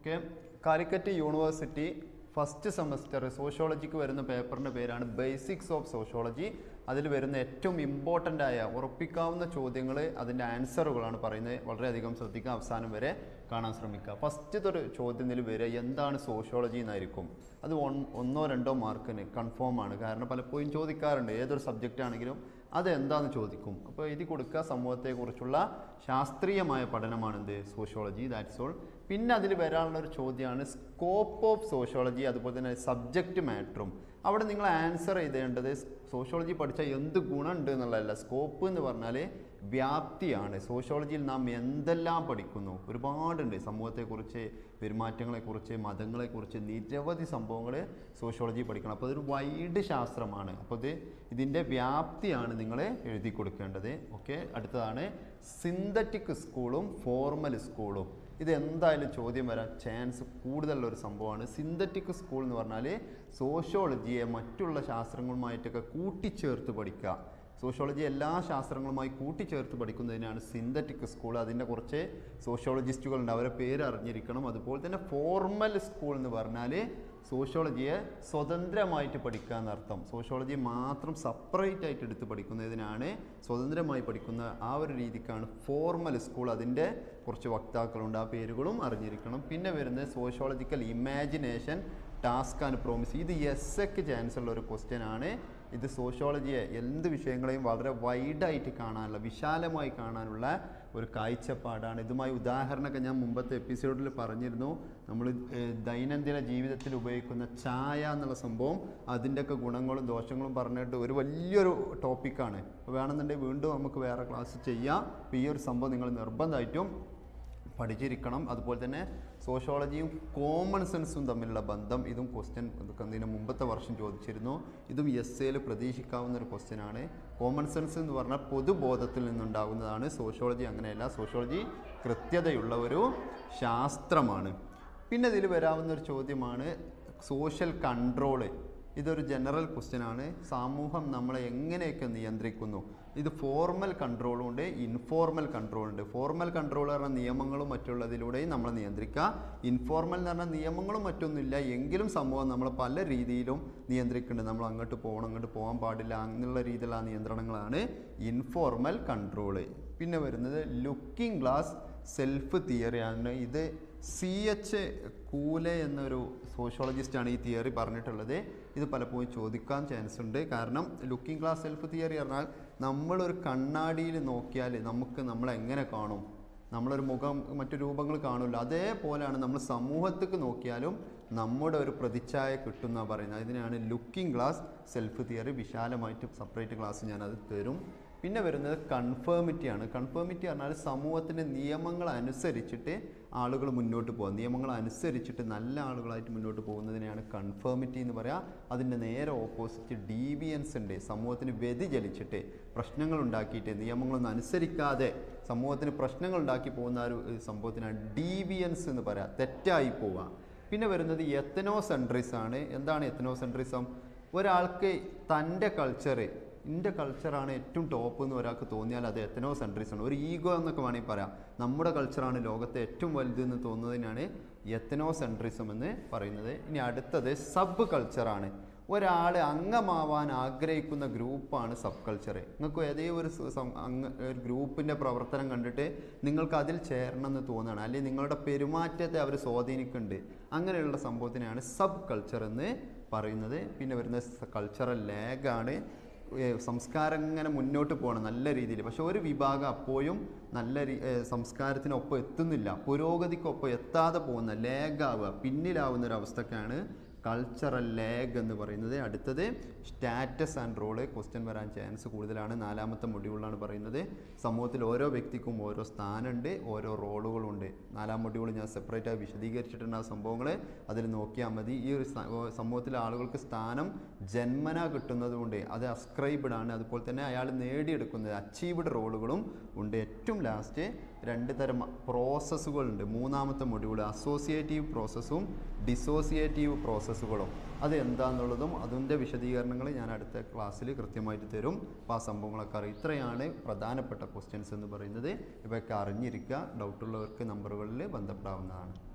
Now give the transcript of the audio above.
okay Calicut university first semester സോഷ്യോളജിക്ക് വരുന്ന പേപ്പറിൻ്റെ പേരാണ് ബേസിക്സ് ഓഫ് സോഷ്യോളജി അതിൽ വരുന്ന ഏറ്റവും ഇമ്പോർട്ടൻ്റ് ആയ ഉറപ്പിക്കാവുന്ന ചോദ്യങ്ങൾ അതിൻ്റെ ആൻസറുകളാണ് പറയുന്നത് വളരെയധികം ശ്രദ്ധിക്കുക അവസാനം വരെ കാണാൻ ശ്രമിക്കുക ഫസ്റ്റത്തെ ഒരു ചോദ്യത്തിൽ വരിക എന്താണ് സോഷ്യോളജി എന്നായിരിക്കും അത് ഒൺ ഒന്നോ രണ്ടോ മാർക്കിന് കൺഫേം ആണ് കാരണം പലപ്പോഴും ചോദിക്കാറുണ്ട് ഏതൊരു സബ്ജക്റ്റ് ആണെങ്കിലും അതെന്താന്ന് ചോദിക്കും അപ്പോൾ എഴുതി കൊടുക്കുക സമൂഹത്തെക്കുറിച്ചുള്ള ശാസ്ത്രീയമായ പഠനമാണ് എന്ത് സോഷ്യോളജി ദാറ്റ്സ് ഓൾ പിന്നെ അതിൽ വരാനുള്ള ഒരു ചോദ്യമാണ് സ്കോപ്പ് ഓഫ് സോഷ്യോളജി അതുപോലെ തന്നെ സബ്ജക്റ്റ് മാറ്ററും അവിടെ നിങ്ങൾ ആൻസർ ചെയ്തേണ്ടത് സോഷ്യോളജി പഠിച്ചാൽ എന്ത് ഗുണമുണ്ട് എന്നുള്ളതല്ല സ്കോപ്പ് എന്ന് പറഞ്ഞാൽ വ്യാപ്തിയാണ് സോഷ്യോളജിയിൽ നാം എന്തെല്ലാം പഠിക്കുന്നു ഒരുപാടുണ്ട് സമൂഹത്തെക്കുറിച്ച് പെരുമാറ്റങ്ങളെക്കുറിച്ച് മതങ്ങളെക്കുറിച്ച് നിരവധി സംഭവങ്ങൾ സോഷ്യോളജി പഠിക്കണം അപ്പോൾ അതൊരു വൈഡ് ശാസ്ത്രമാണ് അപ്പോൾ ഇത് ഇതിൻ്റെ വ്യാപ്തിയാണ് നിങ്ങൾ എഴുതി കൊടുക്കേണ്ടത് ഓക്കെ അടുത്തതാണ് സിന്തറ്റിക് സ്കൂളും ഫോർമൽ സ്കൂളും ഇത് എന്തായാലും ചോദ്യം വരാൻ ചാൻസ് കൂടുതലുള്ള ഒരു സംഭവമാണ് സിന്തറ്റിക് സ്കൂൾ എന്ന് പറഞ്ഞാൽ സോഷ്യോളജിയെ മറ്റുള്ള ശാസ്ത്രങ്ങളുമായിട്ടൊക്കെ കൂട്ടിച്ചേർത്ത് പഠിക്കുക സോഷ്യോളജി എല്ലാ ശാസ്ത്രങ്ങളുമായി കൂട്ടിച്ചേർത്ത് പഠിക്കുന്നതിനാണ് സിന്തറ്റിക് സ്കൂൾ അതിൻ്റെ കുറച്ച് സോഷ്യോളജിസ്റ്റുകളുണ്ട് അവരെ പേര് അറിഞ്ഞിരിക്കണം അതുപോലെ തന്നെ ഫോർമൽ സ്കൂൾ എന്ന് പറഞ്ഞാൽ സോഷ്യോളജിയെ സ്വതന്ത്രമായിട്ട് പഠിക്കുക എന്നർത്ഥം സോഷ്യോളജി മാത്രം സെപ്പറേറ്റ് ആയിട്ട് എടുത്ത് പഠിക്കുന്നതിനാണ് സ്വതന്ത്രമായി പഠിക്കുന്ന ആ ഒരു രീതിക്കാണ് ഫോർമൽ സ്കൂൾ അതിൻ്റെ കുറച്ച് വക്താക്കളുണ്ട് ആ പേരുകളും അറിഞ്ഞിരിക്കണം പിന്നെ വരുന്നത് sociological imagination task and promise ഇത് എസ് എക്ക് ചാൻസ് ഉള്ള ഒരു ക്വസ്റ്റ്യൻ ആണ് ഇത് സോഷ്യോളജിയെ എന്ത് വിഷയങ്ങളെയും വളരെ വൈഡായിട്ട് കാണാനുള്ള വിശാലമായി കാണാനുള്ള ഒരു കാഴ്ചപ്പാടാണ് ഇതുമായി ഉദാഹരണമൊക്കെ ഞാൻ മുമ്പത്തെ എപ്പിസോഡിൽ പറഞ്ഞിരുന്നു നമ്മൾ ഏഹ്, ദൈനംദിന ജീവിതത്തിൽ ഉപയോഗിക്കുന്ന ചായ എന്നുള്ള സംഭവം അതിൻ്റെയൊക്കെ ഗുണങ്ങളും ദോഷങ്ങളും പറഞ്ഞിട്ട് ഒരു വലിയൊരു ടോപ്പിക്കാണ് അപ്പോൾ വേണമെന്നുണ്ടെങ്കിൽ വീണ്ടും നമുക്ക് വേറെ ക്ലാസ് ചെയ്യാം അപ്പോൾ ഈ ഒരു സംഭവം നിങ്ങൾ നിർബന്ധമായിട്ടും പഠിച്ചിരിക്കണം അതുപോലെ തന്നെ സോഷ്യോളജിയും കോമൺ സെൻസും തമ്മിലുള്ള ബന്ധം ഇതും ക്വസ്റ്റ്യൻ ഇതിന് മുമ്പത്തെ വർഷം ചോദിച്ചിരുന്നു ഇതും എസ് എയിൽ പ്രതീക്ഷിക്കാവുന്ന ഒരു ക്വസ്റ്റ്യൻ ആണ് കോമൺ സെൻസ് എന്ന് പറഞ്ഞാൽ പൊതുബോധത്തിൽ നിന്നുണ്ടാകുന്നതാണ് സോഷ്യോളജി അങ്ങനെയല്ല സോഷ്യോളജി കൃത്യതയുള്ള ഒരു ശാസ്ത്രമാണ് പിന്നെ ഇതിൽ വരാവുന്ന ഒരു ചോദ്യമാണ് സോഷ്യൽ കൺട്രോള് ഇതൊരു ജനറൽ ക്വസ്റ്റ്യൻ ആണ് സമൂഹം നമ്മളെ എങ്ങനെയൊക്കെ നിയന്ത്രിക്കുന്നു ഇത് ഫോർമൽ കൺട്രോളും ഉണ്ട് ഇൻഫോർമൽ കൺട്രോൾ ഉണ്ട് ഫോർമൽ കൺട്രോൾ പറഞ്ഞാൽ നിയമങ്ങളും മറ്റുള്ളതിലൂടെയും നമ്മളെ നിയന്ത്രിക്കുക ഇൻഫോർമൽ എന്ന് പറഞ്ഞാൽ നിയമങ്ങളും മറ്റൊന്നുമില്ല എങ്കിലും സമൂഹം നമ്മളെ പല രീതിയിലും നിയന്ത്രിക്കുന്നുണ്ട് നമ്മൾ അങ്ങോട്ട് പോകണം അങ്ങോട്ട് പോകാൻ പാടില്ല എന്നുള്ള രീതിയിലുള്ള ആ നിയന്ത്രണങ്ങളാണ് ഇൻഫോർമൽ കൺട്രോള് പിന്നെ വരുന്നത് ലുക്കിംഗ് ഗ്ലാസ് സെൽഫ് തിയറിയാണ് ഇത് സി എച്ച് കൂലെ എന്നൊരു സോഷ്യോളജിസ്റ്റാണ് ഈ തിയറി പറഞ്ഞിട്ടുള്ളത് ഇത് പലപ്പോഴും ചോദിക്കാൻ ചാൻസ് ഉണ്ട് കാരണം ലുക്കിംഗ് ഗ്ലാസ് സെൽഫ് തിയറി പറഞ്ഞാൽ നമ്മളൊരു കണ്ണാടിയിൽ നോക്കിയാൽ നമുക്ക് നമ്മളെ എങ്ങനെ കാണും നമ്മളൊരു മുഖം മറ്റു രൂപങ്ങൾ കാണില്ല അതേപോലെയാണ് നമ്മൾ സമൂഹത്തേക്ക് നോക്കിയാലും നമ്മുടെ ഒരു പ്രതിച്ഛായ കിട്ടുന്ന പറയുന്നത് ഇതിനാണ് ലുക്കിംഗ് ഗ്ലാസ് സെൽഫ് തിയറി വിശാലമായിട്ട് സെപ്പറേറ്റ് ക്ലാസ് ഞാനത് തരും പിന്നെ വരുന്നത് കൺഫേമിറ്റിയാണ് കൺഫേമിറ്റി പറഞ്ഞാൽ സമൂഹത്തിൻ്റെ നിയമങ്ങൾ അനുസരിച്ചിട്ട് ആളുകൾ മുന്നോട്ട് പോകുക നിയമങ്ങൾ അനുസരിച്ചിട്ട് നല്ല ആളുകളായിട്ട് മുന്നോട്ട് പോകുന്നതിനെയാണ് കൺഫേമിറ്റി എന്ന് പറയുക അതിൻ്റെ നേരെ ഓപ്പോസിറ്റ് ഡീവിയൻസ് ഉണ്ട് സമൂഹത്തിന് വ്യതിചലിച്ചിട്ട് പ്രശ്നങ്ങൾ ഉണ്ടാക്കിയിട്ട് നിയമങ്ങളൊന്നും അനുസരിക്കാതെ സമൂഹത്തിന് പ്രശ്നങ്ങൾ ഉണ്ടാക്കി പോകുന്ന ആ ഒരു ഏഹ്, സംഭവത്തിനാണ് ഡീവിയൻസ് എന്ന് പറയാം തെറ്റായി പോവുക പിന്നെ വരുന്നത് എത്തനോ സെൻട്രിസ് ആണ് എന്താണ് എത്തനോ സെൻട്രിസം ഒരാൾക്ക് തൻ്റെ കൾച്ചറ് എൻ്റെ കൾച്ചറാണ് ഏറ്റവും ടോപ്പ് എന്ന് ഒരാൾക്ക് തോന്നിയാൽ അത് എത്തനോ സെൻട്രിസ് ആണ് ഒരു ഈഗോ എന്നൊക്കെ വേണമെങ്കിൽ പറയാം നമ്മുടെ കൾച്ചറാണ് ലോകത്തെ ഏറ്റവും വലുത് എന്ന് തോന്നുന്നതിനാണ് എത്തനോ സെൻട്രിസം എന്ന് പറയുന്നത് ഇനി അടുത്തത് സബ് കൾച്ചറാണ് ഒരാൾ അംഗമാവാൻ ആഗ്രഹിക്കുന്ന ഗ്രൂപ്പാണ് സബ് കൾച്ചർ നിങ്ങൾക്ക് ഏതേ ഒരു സ- സം- അംഗ ഒരു ഗ്രൂപ്പിൻ്റെ പ്രവർത്തനം കണ്ടിട്ട് നിങ്ങൾക്ക് അതിൽ ചേരണം എന്ന് തോന്നുകയാണ് അല്ലെങ്കിൽ നിങ്ങളുടെ പെരുമാറ്റത്തെ അവർ സ്വാധീനിക്കുന്നുണ്ട് അങ്ങനെയുള്ള സംഭവത്തിനെയാണ് സബ് കൾച്ചർ എന്ന് പറയുന്നത് പിന്നെ വരുന്ന കൾച്ചറൽ ലാഗാണ് ഏഹ് സംസ്കാരം ഇങ്ങനെ മുന്നോട്ട് പോകണം നല്ല രീതിയിൽ പക്ഷെ ഒരു വിഭാഗം അപ്പോഴും നല്ല രീ ഏഹ് സംസ്കാരത്തിനൊപ്പം എത്തുന്നില്ല പുരോഗതിക്കൊപ്പം എത്താതെ പോകുന്ന ലേഗാവുക പിന്നിലാവുന്ന ഒരു അവസ്ഥക്കാണ് കൾച്ചറൽ ലേഗ് എന്ന് പറയുന്നത് അടുത്തത് സ്റ്റാറ്റസ് ആൻഡ് റോള് ക്വസ്റ്റ്യൻ വരാൻ ചാൻസ് കൂടുതലാണ് നാലാമത്തെ മൊഡ്യൂളിലാണ് പറയുന്നത് സമൂഹത്തിൽ ഓരോ വ്യക്തിക്കും ഓരോ സ്ഥാനമുണ്ട് ഓരോ റോളുകളുണ്ട് നാലാം മൊഡ്യൂൾ ഞാൻ സെപ്പറേറ്റ് ആയി വിശദീകരിച്ചിട്ടുണ്ട് ആ സംഭവങ്ങൾ അതിൽ നോക്കിയാൽ മതി ഈ ഒരു സ- ഓ- സമൂഹത്തിലെ ആളുകൾക്ക് സ്ഥാനം ജന്മന കിട്ടുന്നതുകൊണ്ട് അത് അസ്ക്രൈബ്ഡ് ആണ് അതുപോലെ തന്നെ അയാൾ നേടിയെടുക്കുന്നത് അച്ചീവ്ഡ് റോളുകളും ഉണ്ട് ഏറ്റവും ലാസ്റ്റ് രണ്ട് തരം പ്രോസസ്സുകളുണ്ട് മൂന്നാമത്തെ മൊഡ്യൂൾ അസോസിയേറ്റീവ് പ്രോസസ്സും ഡിസോസിയേറ്റീവ് പ്രോസസ്സുകളും അത് എന്താണെന്നുള്ളതും അതിൻ്റെ വിശദീകരണങ്ങൾ ഞാൻ അടുത്ത ക്ലാസ്സിൽ കൃത്യമായിട്ട് തരും അപ്പോൾ ആ സംഭവങ്ങളൊക്കെ അറിയാം ഇത്രയാണ് പ്രധാനപ്പെട്ട ക്വസ്റ്റ്യൻസ് എന്ന് പറയുന്നത് ഇവയൊക്കെ അറിഞ്ഞിരിക്കുക ഡൗട്ടുള്ളവർക്ക് നമ്പറുകളിൽ ബന്ധപ്പെടാവുന്നതാണ്